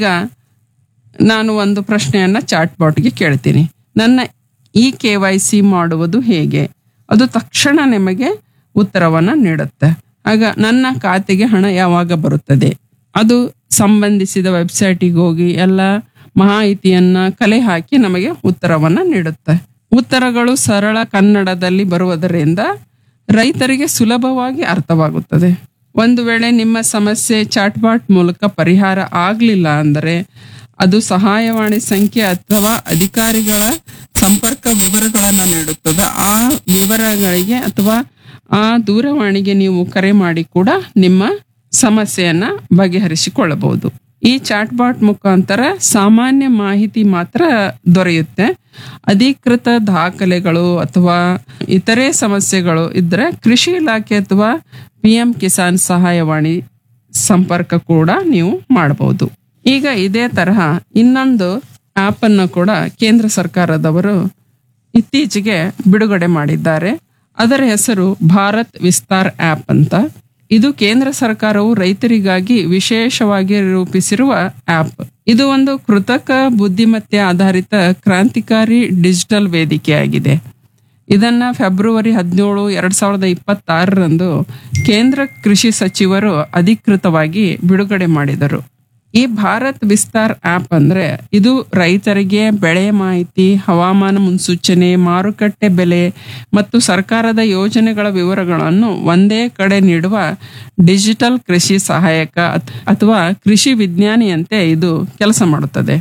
ನಾನು ಒಂದು ಪ್ರಶ್ನೆಯನ್ನ ಚಾಟ್ ಬಾಟ್ಗೆ ಕೇಳ್ತೀನಿ ನನ್ನ ಇ ಕೆ ವೈ ಸಿ ಮಾಡುವುದು ಹೇಗೆ ಅದು ತಕ್ಷಣ ನಿಮಗೆ ಉತ್ತರವನ್ನ ನೀಡುತ್ತೆ ಆಗ ನನ್ನ ಖಾತೆಗೆ ಹಣ ಯಾವಾಗ ಬರುತ್ತದೆ ಅದು ಸಂಬಂಧಿಸಿದ ವೆಬ್ಸೈಟಿಗೆ ಹೋಗಿ ಎಲ್ಲ ಮಾಹಿತಿಯನ್ನ ಕಲೆ ಹಾಕಿ ನಮಗೆ ಉತ್ತರವನ್ನ ನೀಡುತ್ತೆ ಉತ್ತರಗಳು ಸರಳ ಕನ್ನಡದಲ್ಲಿ ಬರುವುದರಿಂದ ರೈತರಿಗೆ ಸುಲಭವಾಗಿ ಅರ್ಥವಾಗುತ್ತದೆ ಒಂದು ವೇಳೆ ನಿಮ್ಮ ಸಮಸ್ಯೆ ಚಾಟ್ಬಾಟ್ ಮೂಲಕ ಪರಿಹಾರ ಆಗಲಿಲ್ಲ ಅಂದರೆ ಅದು ಸಹಾಯವಾಣಿ ಸಂಖ್ಯೆ ಅಥವಾ ಅಧಿಕಾರಿಗಳ ಸಂಪರ್ಕ ವಿವರಗಳನ್ನು ನೀಡುತ್ತದೆ ಆ ವಿವರಗಳಿಗೆ ಅಥವಾ ಆ ದೂರವಾಣಿಗೆ ನೀವು ಕರೆ ಮಾಡಿ ಕೂಡ ನಿಮ್ಮ ಸಮಸ್ಯೆಯನ್ನ ಬಗೆಹರಿಸಿಕೊಳ್ಳಬಹುದು ಈ ಚಾಟ್ಬಾಟ್ ಮುಖಾಂತರ ಸಾಮಾನ್ಯ ಮಾಹಿತಿ ಮಾತ್ರ ದೊರೆಯುತ್ತೆ ಅಧಿಕೃತ ದಾಖಲೆಗಳು ಅಥವಾ ಇತರೆ ಸಮಸ್ಯೆಗಳು ಇದ್ರೆ ಕೃಷಿ ಇಲಾಖೆ ಅಥವಾ ಪಿ ಎಂ ಕಿಸಾನ್ ಸಹಾಯವಾಣಿ ಸಂಪರ್ಕ ಕೂಡ ನೀವು ಮಾಡಬಹುದು ಈಗ ಇದೇ ತರಹ ಇನ್ನೊಂದು ಆಪ್ ಅನ್ನು ಕೂಡ ಕೇಂದ್ರ ಸರ್ಕಾರದವರು ಇತ್ತೀಚೆಗೆ ಬಿಡುಗಡೆ ಮಾಡಿದ್ದಾರೆ ಅದರ ಹೆಸರು ಭಾರತ್ ವಿಸ್ತಾರ್ ಆಪ್ ಅಂತ ಇದು ಕೇಂದ್ರ ಸರ್ಕಾರವು ರೈತರಿಗಾಗಿ ವಿಶೇಷವಾಗಿ ರೂಪಿಸಿರುವ ಆಪ್ ಇದು ಒಂದು ಕೃತಕ ಬುದ್ಧಿಮತ್ತೆ ಆಧಾರಿತ ಕ್ರಾಂತಿಕಾರಿ ಡಿಜಿಟಲ್ ವೇದಿಕೆಯಾಗಿದೆ ಇದನ್ನ ಫೆಬ್ರವರಿ ಹದಿನೇಳು ಎರಡ್ ಸಾವಿರದ ಇಪ್ಪತ್ತಾರರಂದು ಕೇಂದ್ರ ಕೃಷಿ ಸಚಿವರು ಅಧಿಕೃತವಾಗಿ ಬಿಡುಗಡೆ ಮಾಡಿದರು ಈ ಭಾರತ್ ವಿಸ್ತಾರ್ ಆಪ್ ಅಂದ್ರೆ ಇದು ರೈತರಿಗೆ ಬೆಳೆ ಮಾಹಿತಿ ಹವಾಮಾನ ಮುನ್ಸೂಚನೆ ಮಾರುಕಟ್ಟೆ ಬೆಲೆ ಮತ್ತು ಸರ್ಕಾರದ ಯೋಜನೆಗಳ ವಿವರಗಳನ್ನು ಒಂದೇ ಕಡೆ ನೀಡುವ ಡಿಜಿಟಲ್ ಕೃಷಿ ಸಹಾಯಕ ಅತ್- ಅಥವಾ ಕೃಷಿ ವಿಜ್ಞಾನಿಯಂತೆ ಇದು ಕೆಲಸ ಮಾಡುತ್ತದೆ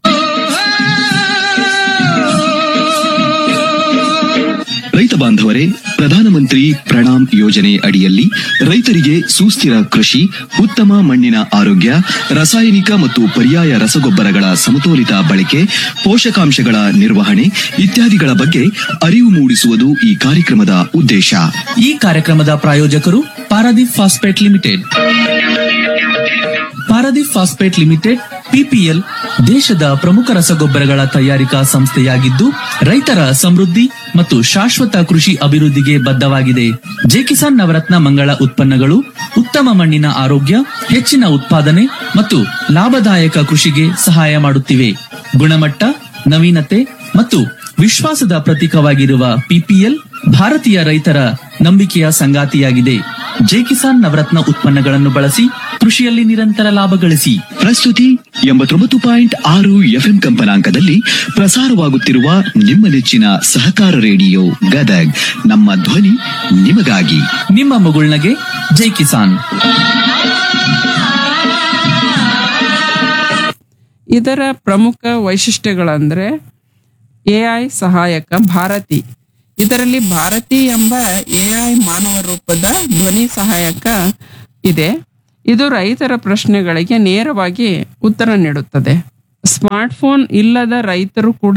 ರೈತ ಬಾಂಧವರೇ ಪ್ರಧಾನಮಂತ್ರಿ ಪ್ರಣಾಮ್ ಯೋಜನೆ ಅಡಿಯಲ್ಲಿ ರೈತರಿಗೆ ಸುಸ್ಥಿರ ಕೃಷಿ ಉತ್ತಮ ಮಣ್ಣಿನ ಆರೋಗ್ಯ ರಾಸಾಯನಿಕ ಮತ್ತು ಪರ್ಯಾಯ ರಸಗೊಬ್ಬರಗಳ ಸಮತೋಲಿತ ಬಳಕೆ ಪೋಷಕಾಂಶಗಳ ನಿರ್ವಹಣೆ ಇತ್ಯಾದಿಗಳ ಬಗ್ಗೆ ಅರಿವು ಮೂಡಿಸುವುದು ಈ ಕಾರ್ಯಕ್ರಮದ ಉದ್ದೇಶ ಈ ಕಾರ್ಯಕ್ರಮದ ಪ್ರಾಯೋಜಕರು Paradeep Phosphate Limited Paradeep Phosphate Limited PPL ದೇಶದ ಪ್ರಮುಖ ರಸಗೊಬ್ಬರಗಳ ತಯಾರಿಕಾ ಸಂಸ್ಥೆಯಾಗಿದ್ದು ರೈತರ ಸಮೃದ್ಧಿ ಮತ್ತು ಶಾಶ್ವತ ಕೃಷಿ ಅಭಿವೃದ್ಧಿಗೆ ಬದ್ಧವಾಗಿದೆ ಜೆಕಿಸಾನ್ ನವರತ್ನ ಮಂಗಳ ಉತ್ಪನ್ನಗಳು ಉತ್ತಮ ಮಣ್ಣಿನ ಆರೋಗ್ಯ ಹೆಚ್ಚಿನ ಉತ್ಪಾದನೆ ಮತ್ತು ಲಾಭದಾಯಕ ಕೃಷಿಗೆ ಸಹಾಯ ಮಾಡುತ್ತಿವೆ ಗುಣಮಟ್ಟ ನವೀನತೆ ಮತ್ತು ವಿಶ್ವಾಸದ ಪ್ರತೀಕವಾಗಿರುವ ಪಿಪಿಎಲ್ ಭಾರತೀಯ ರೈತರ ನಂಬಿಕೆಯ ಸಂಗಾತಿಯಾಗಿದೆ ಜೈ ಕಿಸಾನ್ ನವರತ್ನ ಉತ್ಪನ್ನಗಳನ್ನು ಬಳಸಿ ಕೃಷಿಯಲ್ಲಿ ನಿರಂತರ ಲಾಭ ಗಳಿಸಿ ಪ್ರಸ್ತುತಿ ಎಂಬತ್ತೊಂಬತ್ತು ಪಾಯಿಂಟ್ ಆರು ಎಫ್ಎಂ ಕಂಪನಾಂಕದಲ್ಲಿ ಪ್ರಸಾರವಾಗುತ್ತಿರುವ ನಿಮ್ಮ ನೆಚ್ಚಿನ ಸಹಕಾರ ರೇಡಿಯೋ ಗದಗ್ ನಮ್ಮ ಧ್ವನಿ ನಿಮಗಾಗಿ ನಿಮ್ಮ ಮುಗುಳ್ನಗೆ ಜೈ ಕಿಸಾನ್ ಇದರ ಪ್ರಮುಖ ವೈಶಿಷ್ಟ್ಯಗಳಂದ್ರೆ ಎಐ ಸಹಾಯಕ ಭಾರತಿ ಇದರಲ್ಲಿ ಭಾರತಿ ಎಂಬ ಎಐ ಮಾನವ ರೂಪದ ಧ್ವನಿ ಸಹಾಯಕ ಇದೆ ಇದು ರೈತರ ಪ್ರಶ್ನೆಗಳಿಗೆ ನೇರವಾಗಿ ಉತ್ತರ ನೀಡುತ್ತದೆ ಸ್ಮಾರ್ಟ್ಫೋನ್ ಇಲ್ಲದ ರೈತರು ಕೂಡ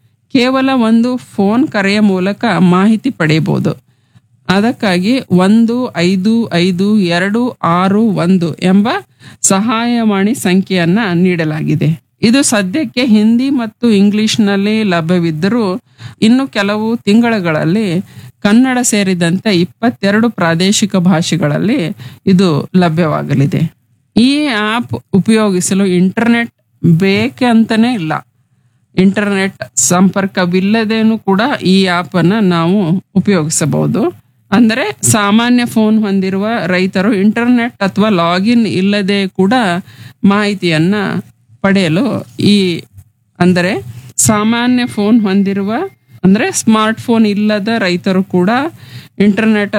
ಕೇವಲ ಒಂದು ಫೋನ್ ಕರೆಯ ಮೂಲಕ ಮಾಹಿತಿ ಪಡೆಯಬಹುದು ಅದಕ್ಕಾಗಿ ಒಂದು ಐದು ಐದು ಎರಡು ಆರು ಒಂದು ಎಂಬ ಸಹಾಯವಾಣಿ ಸಂಖ್ಯೆಯನ್ನ ನೀಡಲಾಗಿದೆ ಇದು ಸದ್ಯಕ್ಕೆ ಹಿಂದಿ ಮತ್ತು ಇಂಗ್ಲಿಷ್ನಲ್ಲಿ ಲಭ್ಯವಿದ್ದರೂ ಇನ್ನು ಕೆಲವು ತಿಂಗಳುಗಳಲ್ಲಿ ಕನ್ನಡ ಸೇರಿದಂತೆ ಇಪ್ಪತ್ತೆರಡು ಪ್ರಾದೇಶಿಕ ಭಾಷೆಗಳಲ್ಲಿ ಇದು ಲಭ್ಯವಾಗಲಿದೆ ಈ ಆಪ್ ಉಪಯೋಗಿಸಲು ಇಂಟರ್ನೆಟ್ ಬೇಕೆ ಅಂತಾನೆ ಇಲ್ಲ ಇಂಟರ್ನೆಟ್ ಸಂಪರ್ಕವಿಲ್ಲದೇನೂ ಕೂಡ ಈ ಆಪ್ ಅನ್ನ ನಾವು ಉಪಯೋಗಿಸಬಹುದು ಅಂದರೆ ಸಾಮಾನ್ಯ ಫೋನ್ ಹೊಂದಿರುವ ರೈತರು ಇಂಟರ್ನೆಟ್ ಅಥವಾ ಲಾಗಿನ್ ಇಲ್ಲದೆ ಕೂಡ ಮಾಹಿತಿಯನ್ನ ಪಡೆಯಲು ಈ ಅಂದರೆ ಸಾಮಾನ್ಯ ಫೋನ್ ಹೊಂದಿರುವ ಅಂದ್ರೆ ಸ್ಮಾರ್ಟ್ ಫೋನ್ ಇಲ್ಲದ ರೈತರು ಕೂಡ ಇಂಟರ್ನೆಟ್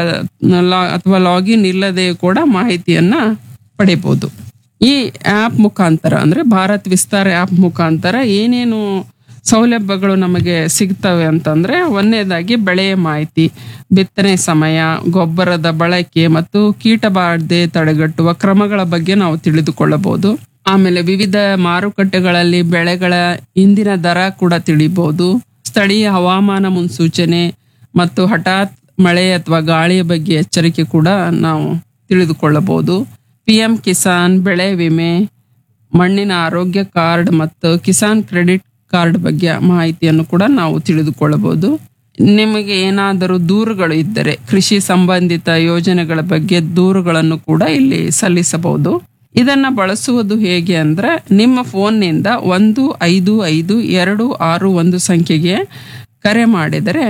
ಅಥವಾ ಲಾಗಿನ್ ಇಲ್ಲದೆ ಕೂಡ ಮಾಹಿತಿಯನ್ನ ಪಡಿಬಹುದು ಈ ಆ್ಯಪ್ ಮುಖಾಂತರ ಅಂದ್ರೆ ಭಾರತ್ ವಿಸ್ತಾರ ಆ್ಯಪ್ ಮುಖಾಂತರ ಏನೇನು ಸೌಲಭ್ಯಗಳು ನಮಗೆ ಸಿಗ್ತವೆ ಅಂತಂದ್ರೆ ಒಂದನೇದಾಗಿ ಬೆಳೆಯ ಮಾಹಿತಿ ಬಿತ್ತನೆ ಸಮಯ ಗೊಬ್ಬರದ ಬಳಕೆ ಮತ್ತು ಕೀಟಬಾಧೆ ತಡೆಗಟ್ಟುವ ಕ್ರಮಗಳ ಬಗ್ಗೆ ನಾವು ತಿಳಿದುಕೊಳ್ಳಬಹುದು ಆಮೇಲೆ ವಿವಿಧ ಮಾರುಕಟ್ಟೆಗಳಲ್ಲಿ ಬೆಳೆಗಳ ಇಂದಿನ ದರ ಕೂಡ ತಿಳಿಬಹುದು ಸ್ಥಳೀಯ ಹವಾಮಾನ ಮುನ್ಸೂಚನೆ ಮತ್ತು ಹಠಾತ್ ಮಳೆ ಅಥವಾ ಗಾಳಿಯ ಬಗ್ಗೆ ಎಚ್ಚರಿಕೆ ಕೂಡ ನಾವು ತಿಳಿದುಕೊಳ್ಳಬಹುದು ಪಿ ಎಂ ಕಿಸಾನ್ ಬೆಳೆ ವಿಮೆ ಮಣ್ಣಿನ ಆರೋಗ್ಯ ಕಾರ್ಡ್ ಮತ್ತು ಕಿಸಾನ್ ಕ್ರೆಡಿಟ್ ಕಾರ್ಡ್ ಬಗ್ಗೆ ಮಾಹಿತಿಯನ್ನು ಕೂಡ ನಾವು ತಿಳಿದುಕೊಳ್ಳಬಹುದು ನಿಮಗೆ ಏನಾದರೂ ದೂರುಗಳು ಇದ್ದರೆ ಕೃಷಿ ಸಂಬಂಧಿತ ಯೋಜನೆಗಳ ಬಗ್ಗೆ ದೂರುಗಳನ್ನು ಕೂಡ ಇಲ್ಲಿ ಸಲ್ಲಿಸಬಹುದು ಇದನ್ನ ಬಳಸುವುದು ಹೇಗೆ ಅಂದ್ರೆ ನಿಮ್ಮ ಫೋನ್ನಿಂದ ಒಂದು ಐದು ಐದು ಎರಡು ಆರು ಒಂದು ಸಂಖ್ಯೆಗೆ ಕರೆ ಮಾಡಿದರೆ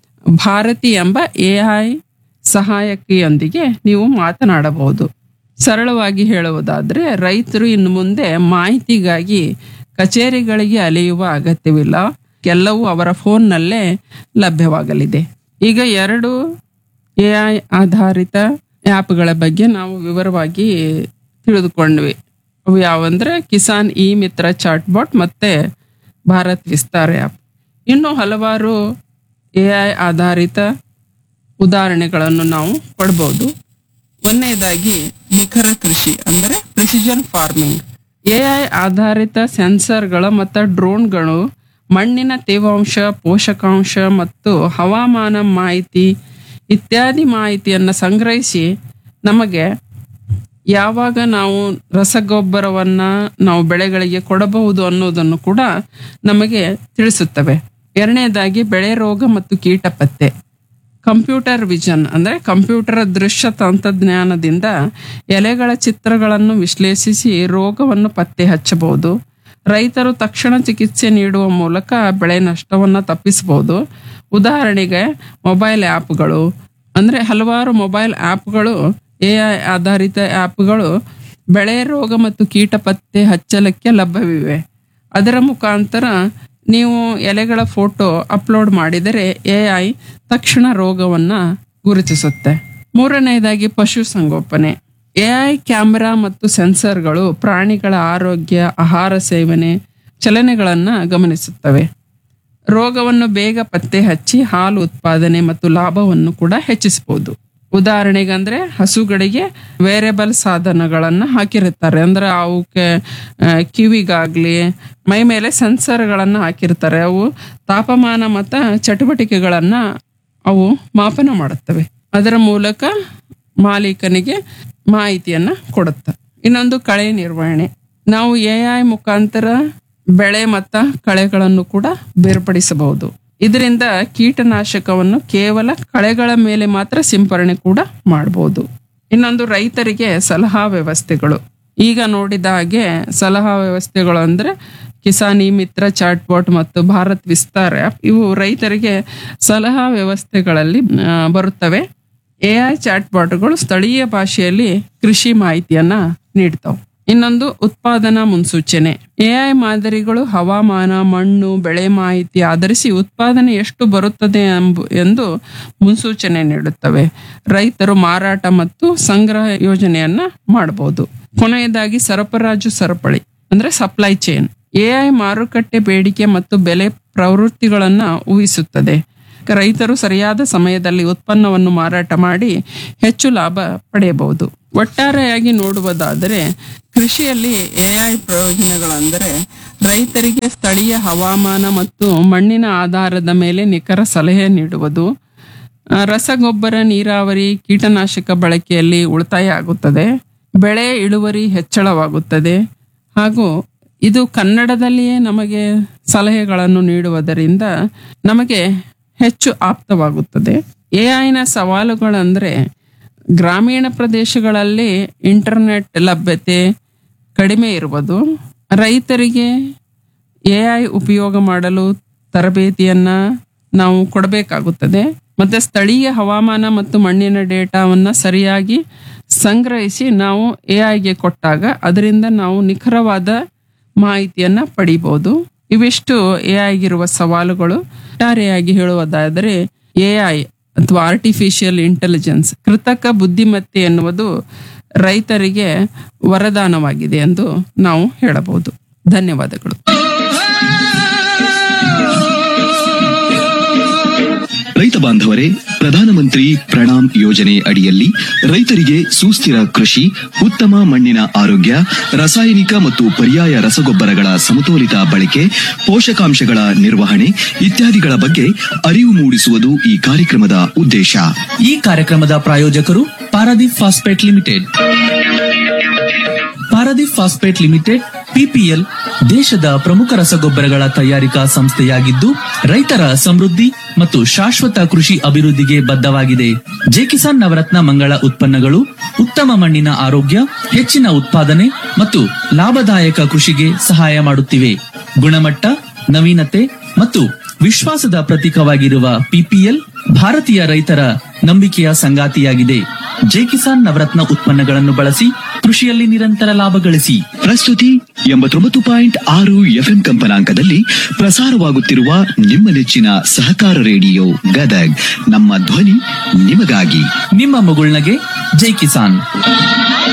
ಭಾರತಿ ಎಂಬ ಎಐ ಸಹಾಯಕಿಯೊಂದಿಗೆ ನೀವು ಮಾತನಾಡಬಹುದು ಸರಳವಾಗಿ ಹೇಳುವುದಾದ್ರೆ ರೈತರು ಇನ್ನು ಮುಂದೆ ಮಾಹಿತಿಗಾಗಿ ಕಚೇರಿಗಳಿಗೆ ಅಲೆಯುವ ಅಗತ್ಯವಿಲ್ಲ ಎಲ್ಲವೂ ಅವರ ಫೋನ್ನಲ್ಲೇ ಲಭ್ಯವಾಗಲಿದೆ ಈಗ ಎರಡು ಎಐ ಆಧಾರಿತ ಆ್ಯಪ್ಗಳ ಬಗ್ಗೆ ನಾವು ವಿವರವಾಗಿ ತಿಳಿದುಕೊಂಡ್ವಿ ಅವು ಯಾವಂದ್ರೆ ಕಿಸಾನ್ ಇ ಮಿತ್ರ ಚಾಟ್ಬಾಟ್ ಮತ್ತೆ ಭಾರತ್ ವಿಸ್ತಾರ ಆ್ಯಪ್ ಇನ್ನು ಹಲವಾರು ಎಐ ಆಧಾರಿತ ಉದಾಹರಣೆಗಳನ್ನು ನಾವು ಕೊಡ್ಬೋದು ಒಂದನೇದಾಗಿ ನಿಖರ ಕೃಷಿ ಅಂದರೆ ಪ್ರಿಸಿಷನ್ ಫಾರ್ಮಿಂಗ್ ಎಐ ಆಧಾರಿತ ಸೆನ್ಸರ್ಗಳ ಮತ್ತು ಡ್ರೋನ್ಗಳು ಮಣ್ಣಿನ ತೇವಾಂಶ ಪೋಷಕಾಂಶ ಮತ್ತು ಹವಾಮಾನ ಮಾಹಿತಿ ಇತ್ಯಾದಿ ಮಾಹಿತಿಯನ್ನು ಸಂಗ್ರಹಿಸಿ ನಮಗೆ ಯಾವಾಗ ನಾವು ರಸಗೊಬ್ಬರವನ್ನ ನಾವು ಬೆಳೆಗಳಿಗೆ ಕೊಡಬಹುದು ಅನ್ನೋದನ್ನು ಕೂಡ ನಮಗೆ ತಿಳಿಸುತ್ತವೆ ಎರಡನೇದಾಗಿ ಬೆಳೆ ರೋಗ ಮತ್ತು ಕೀಟ ಪತ್ತೆ ಕಂಪ್ಯೂಟರ್ ವಿಷನ್ ಅಂದರೆ ಕಂಪ್ಯೂಟರ್ ದೃಶ್ಯ ತಂತ್ರಜ್ಞಾನದಿಂದ ಎಲೆಗಳ ಚಿತ್ರಗಳನ್ನು ವಿಶ್ಲೇಷಿಸಿ ರೋಗವನ್ನು ಪತ್ತೆ ಹಚ್ಚಬಹುದು ರೈತರು ತಕ್ಷಣ ಚಿಕಿತ್ಸೆ ನೀಡುವ ಮೂಲಕ ಬೆಳೆ ನಷ್ಟವನ್ನು ತಪ್ಪಿಸಬಹುದು ಉದಾಹರಣೆಗೆ ಮೊಬೈಲ್ ಆ್ಯಪ್ಗಳು ಅಂದರೆ ಹಲವಾರು ಮೊಬೈಲ್ ಆ್ಯಪ್ಗಳು ಎ ಐ ಆಧಾರಿತ ಆ್ಯಪ್ಗಳು ಬೆಳೆ ರೋಗ ಮತ್ತು ಕೀಟ ಪತ್ತೆ ಹಚ್ಚಲಕ್ಕೆ ಲಭ್ಯವಿವೆ ಅದರ ಮುಖಾಂತರ ನೀವು ಎಲೆಗಳ ಫೋಟೋ ಅಪ್ಲೋಡ್ ಮಾಡಿದರೆ ಎ ಐ ತಕ್ಷಣ ರೋಗವನ್ನು ಗುರುತಿಸುತ್ತೆ ಮೂರನೆಯದಾಗಿ ಪಶು ಸಂಗೋಪನೆ ಎ ಐ ಕ್ಯಾಮೆರಾ ಮತ್ತು ಸೆನ್ಸರ್ಗಳು ಪ್ರಾಣಿಗಳ ಆರೋಗ್ಯ ಆಹಾರ ಸೇವನೆ ಚಲನೆಗಳನ್ನು ಗಮನಿಸುತ್ತವೆ ರೋಗವನ್ನು ಬೇಗ ಪತ್ತೆ ಹಚ್ಚಿ ಹಾಲು ಉತ್ಪಾದನೆ ಮತ್ತು ಲಾಭವನ್ನು ಕೂಡ ಹೆಚ್ಚಿಸಬಹುದು ಉದಾಹರಣೆಗಂದ್ರೆ ಹಸುಗಳಿಗೆ ವೇರಿಯಬಲ್ ಸಾಧನಗಳನ್ನು ಹಾಕಿರುತ್ತಾರೆ ಅಂದ್ರೆ ಅವಕ್ಕೆ ಆ, ಕಿವಿಗಾಗ್ಲಿ ಮೈ ಮೇಲೆ ಸೆನ್ಸರ್ಗಳನ್ನು ಹಾಕಿರ್ತಾರೆ ಅವು ತಾಪಮಾನ ಮತ್ತು ಚಟುವಟಿಕೆಗಳನ್ನು ಅವು ಮಾಪನ ಮಾಡುತ್ತವೆ ಅದರ ಮೂಲಕ ಮಾಲೀಕನಿಗೆ ಮಾಹಿತಿಯನ್ನ ಕೊಡುತ್ತೆ ಇನ್ನೊಂದು ಕಳೆ ನಿರ್ವಹಣೆ ನಾವು ಎ ಐ ಮುಖಾಂತರ ಬೆಳೆ ಮತ್ತು ಕಳೆಗಳನ್ನು ಕೂಡ ಬೇರ್ಪಡಿಸಬಹುದು ಇದರಿಂದ ಕೀಟನಾಶಕವನ್ನು ಕೇವಲ ಕಳೆಗಳ ಮೇಲೆ ಮಾತ್ರ ಸಿಂಪರಣೆ ಕೂಡ ಮಾಡಬಹುದು ಇನ್ನೊಂದು ರೈತರಿಗೆ ಸಲಹಾ ವ್ಯವಸ್ಥೆಗಳು ಈಗ ನೋಡಿದ ಹಾಗೆ ಸಲಹಾ ವ್ಯವಸ್ಥೆಗಳು ಅಂದ್ರೆ ಕಿಸಾನಿ ಮಿತ್ರ ಚಾಟ್ಬಾಟ್ ಮತ್ತು ಭಾರತ್ ವಿಸ್ತಾರ್ ಆ್ಯಪ್ ಇವು ರೈತರಿಗೆ ಸಲಹಾ ವ್ಯವಸ್ಥೆಗಳಲ್ಲಿ ಆ, ಬರುತ್ತವೆ ಎ ಐ ಚಾಟ್ಬಾಟ್ಗಳು ಸ್ಥಳೀಯ ಭಾಷೆಯಲ್ಲಿ ಕೃಷಿ ಮಾಹಿತಿಯನ್ನ ನೀಡ್ತಾವೆ ಇನ್ನೊಂದು ಉತ್ಪಾದನಾ ಮುನ್ಸೂಚನೆ ಎಐ ಮಾದರಿಗಳು ಹವಾಮಾನ ಮಣ್ಣು ಬೆಳೆ ಮಾಹಿತಿ ಆಧರಿಸಿ ಉತ್ಪಾದನೆ ಎಷ್ಟು ಬರುತ್ತದೆ ಎಂಬ ಎಂದು ಮುನ್ಸೂಚನೆ ನೀಡುತ್ತವೆ ರೈತರು ಮಾರಾಟ ಮತ್ತು ಸಂಗ್ರಹ ಯೋಜನೆಯನ್ನ ಮಾಡಬಹುದು ಕೊನೆಯದಾಗಿ ಸರಬರಾಜು ಸರಪಳಿ ಅಂದ್ರೆ ಸಪ್ಲೈ ಚೈನ್ ಎಐ ಮಾರುಕಟ್ಟೆ ಬೇಡಿಕೆ ಮತ್ತು ಬೆಲೆ ಪ್ರವೃತ್ತಿಗಳನ್ನ ಊಹಿಸುತ್ತದೆ ರೈತರು ಸರಿಯಾದ ಸಮಯದಲ್ಲಿ ಉತ್ಪನ್ನವನ್ನು ಮಾರಾಟ ಮಾಡಿ ಹೆಚ್ಚು ಲಾಭ ಪಡೆಯಬಹುದು ಒಟ್ಟಾರೆಯಾಗಿ ನೋಡುವುದಾದರೆ ಕೃಷಿಯಲ್ಲಿ ಎಐ ಪ್ರಯೋಜನಗಳೆಂದರೆ ರೈತರಿಗೆ ಸ್ಥಳೀಯ ಹವಾಮಾನ ಮತ್ತು ಮಣ್ಣಿನ ಆಧಾರದ ಮೇಲೆ ನಿಖರ ಸಲಹೆ ನೀಡುವುದು ಆ, ರಸಗೊಬ್ಬರ ನೀರಾವರಿ ಕೀಟನಾಶಕ ಬಳಕೆಯಲ್ಲಿ ಉಳಿತಾಯ ಆಗುತ್ತದೆ ಬೆಳೆ ಇಳುವರಿ ಹೆಚ್ಚಳವಾಗುತ್ತದೆ ಹಾಗೂ ಇದು ಕನ್ನಡದಲ್ಲಿಯೇ ನಮಗೆ ಸಲಹೆಗಳನ್ನು ನೀಡುವುದರಿಂದ ನಮಗೆ ಹೆಚ್ಚು ಆಪ್ತವಾಗುತ್ತದೆ ಎಐನ ಸವಾಲುಗಳಂದ್ರೆ ಗ್ರಾಮೀಣ ಪ್ರದೇಶಗಳಲ್ಲಿ ಇಂಟರ್ನೆಟ್ ಲಭ್ಯತೆ ಕಡಿಮೆ ಇರುವುದು ರೈತರಿಗೆ ಎಐ ಉಪಯೋಗ ಮಾಡಲು ತರಬೇತಿಯನ್ನ ನಾವು ಕೊಡಬೇಕಾಗುತ್ತದೆ ಮತ್ತೆ ಸ್ಥಳೀಯ ಹವಾಮಾನ ಮತ್ತು ಮಣ್ಣಿನ ಡೇಟಾವನ್ನ ಸರಿಯಾಗಿ ಸಂಗ್ರಹಿಸಿ ನಾವು ಎಐಗೆ ಕೊಟ್ಟಾಗ ಅದರಿಂದ ನಾವು ನಿಖರವಾದ ಮಾಹಿತಿಯನ್ನ ಪಡಿಬಹುದು ಇವಿಷ್ಟು ಎಐಗಿರುವ ಸವಾಲುಗಳು ಒಟ್ಟಾರೆಯಾಗಿ ಹೇಳುವುದಾದರೆ ಎಐ ಅಥವಾ ಆರ್ಟಿಫಿಷಿಯಲ್ ಇಂಟೆಲಿಜೆನ್ಸ್ ಕೃತಕ ಬುದ್ಧಿಮತ್ತೆ ಎನ್ನುವುದು ರೈತರಿಗೆ ವರದಾನವಾಗಿದೆ ಎಂದು ನಾವು ಹೇಳಬಹುದು ಧನ್ಯವಾದಗಳು ರೈತ ಬಾಂಧವರೇ ಪ್ರಧಾನಮಂತ್ರಿ ಪ್ರಣಾಮ್ ಯೋಜನೆ ಅಡಿಯಲ್ಲಿ ರೈತರಿಗೆ ಸುಸ್ಥಿರ ಕೃಷಿ ಉತ್ತಮ ಮಣ್ಣಿನ ಆರೋಗ್ಯ ರಾಸಾಯನಿಕ ಮತ್ತು ಪರ್ಯಾಯ ರಸಗೊಬ್ಬರಗಳ ಸಮತೋಲಿತ ಬಳಕೆ ಪೋಷಕಾಂಶಗಳ ನಿರ್ವಹಣೆ ಇತ್ಯಾದಿಗಳ ಬಗ್ಗೆ ಅರಿವು ಮೂಡಿಸುವುದು ಈ ಕಾರ್ಯಕ್ರಮದ ಉದ್ದೇಶ ಈ ಕಾರ್ಯಕ್ರಮದ ಪ್ರಾಯೋಜಕರು Paradeep Phosphate Limited Paradeep Phosphate Limited PPL ದೇಶದ ಪ್ರಮುಖ ರಸಗೊಬ್ಬರಗಳ ತಯಾರಿಕಾ ಸಂಸ್ಥೆಯಾಗಿದ್ದು ರೈತರ ಸಮೃದ್ಧಿ ಮತ್ತು ಶಾಶ್ವತ ಕೃಷಿ ಅಭಿವೃದ್ಧಿಗೆ ಬದ್ಧವಾಗಿದೆ ಜೆಕಿಸಾನ್ ನವರತ್ನ ಮಂಗಳ ಉತ್ಪನ್ನಗಳು ಉತ್ತಮ ಮಣ್ಣಿನ ಆರೋಗ್ಯ ಹೆಚ್ಚಿನ ಉತ್ಪಾದನೆ ಮತ್ತು ಲಾಭದಾಯಕ ಕೃಷಿಗೆ ಸಹಾಯ ಮಾಡುತ್ತಿವೆ ಗುಣಮಟ್ಟ ನವೀನತೆ ಮತ್ತು ವಿಶ್ವಾಸದ ಪ್ರತೀಕವಾಗಿರುವ ಪಿಪಿಎಲ್ ಭಾರತೀಯ ರೈತರ ನಂಬಿಕೆಯ ಸಂಗಾತಿಯಾಗಿದೆ ಜೆಕಿಸಾನ್ ನವರತ್ನ ಉತ್ಪನ್ನಗಳನ್ನು ಬಳಸಿ ಕೃಷಿಯಲ್ಲಿ ನಿರಂತರ ಲಾಭ ಗಳಿಸಿ ಪ್ರಸ್ತುತಿ ಎಂಬತ್ತೊಂಬತ್ತು ಪಾಯಿಂಟ್ ಆರು ಎಫ್ಎಂ ಕಂಪನಾಂಕದಲ್ಲಿ ಪ್ರಸಾರವಾಗುತ್ತಿರುವ ನಿಮ್ಮ ನೆಚ್ಚಿನ ಸಹಕಾರ ರೇಡಿಯೋ ಗದಗ್ ನಮ್ಮ ಧ್ವನಿ ನಿಮಗಾಗಿ ನಿಮ್ಮ ಮಗುಳ್ನಗೆ ಜೈ ಕಿಸಾನ್